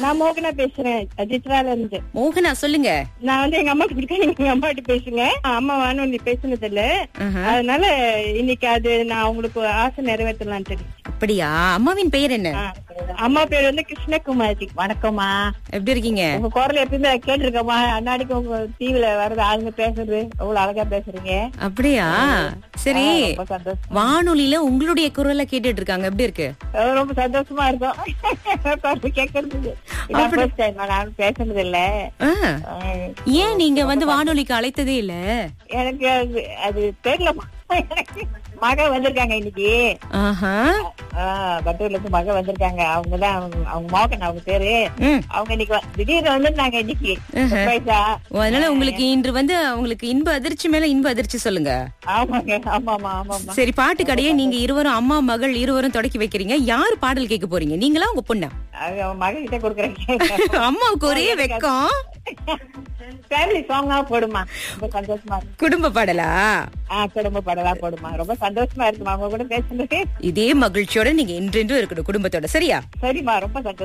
நான் மோகனா பேசுறேன் சித்ரால இருந்து மோகனா சொல்லுங்க நான் வந்து எங்க அம்மா கிட்ட நீங்க எங்க அம்மா கிட்ட பேசுங்க அம்மா வானொலி பேசுனது இல்ல ஆஹா. அதனால இன்னைக்கு அது நான் உங்களுக்கு ஆசை நிறைவேற்றலாம் தெரியும் அப்படியா அம்மாவின் பெயர் என்ன அம்மா பேர் வந்து கிருஷ்ணகுமாரி வணக்கம்மா எப்படி இருக்கீங்க உங்க குரல் எப்பயுமே கேட்டிருக்கோமா அன்னாடிக்கு உங்க டிவில வர்றது ஆளுங்க பேசுறது அவ்வளவு அழகா பேசுறீங்க அப்படியா சரி ஆ, ரொம்ப சந்தோஷம் வானொலியில உங்களுடைய குரலை கேட்டுட்டு இருக்காங்க எப்படி இருக்கு அஹ் ரொம்ப சந்தோஷமா இருக்கும் குரல் கேட்கறது இதான் first time நான் பேசுனது இல்ல ஆ, அஹ் ஏன் நீங்க வந்து வானொலிக்கு அழைத்ததே இல்ல எனக்கு அது அது தெரியலமா மக வந்திருக்காங்க இன்னைக்கு ஆஹா ஆஹ் பட்டூர்ல இருந்து மக வந்திருக்காங்க அவங்கதான் அவங்க- அவங்க மோகன் அவங்க பேரு ம். அவங்க இன்னைக்கு வ- திடீர்னு வந்திருந்தாங்க இன்னைக்கு surprise-ஆ. ஓ, அதனால உங்களுக்கு இன்று வந்து உங்களுக்கு இன்ப அதிர்ச்சி மேல இன்ப அதிர்ச்சி சொல்லுங்க ஆமாங்க ஆமாமா ஆமாமா சரி பாட்டு கடையே நீங்க இருவரும் அம்மா மகள் இருவரும் தொடக்கி வைக்கிறீங்க யார் பாடல் கேட்க போறீங்க நீங்களா உங்க பொண்ணா அது அவன் மக கிட்ட கொடுக்குறேன் அம்மாவுக்கு ஒரே வெக்கம் ஃபேமிலி சாங்கா போடுமா ரொம்ப சந்தோஷமா இருக்கு குடும்ப பாடலா ஆஹ் குடும்ப படலா போடுமா ரொம்ப சந்தோஷமா இருக்குமா அவங்க கூட பேசுறது இதே மகிழ்ச்சியோட நீங்க என்றென்றும் இருக்கணும் குடும்பத்தோட சரியா சரிம்மா ரொம்ப சந்தோஷம்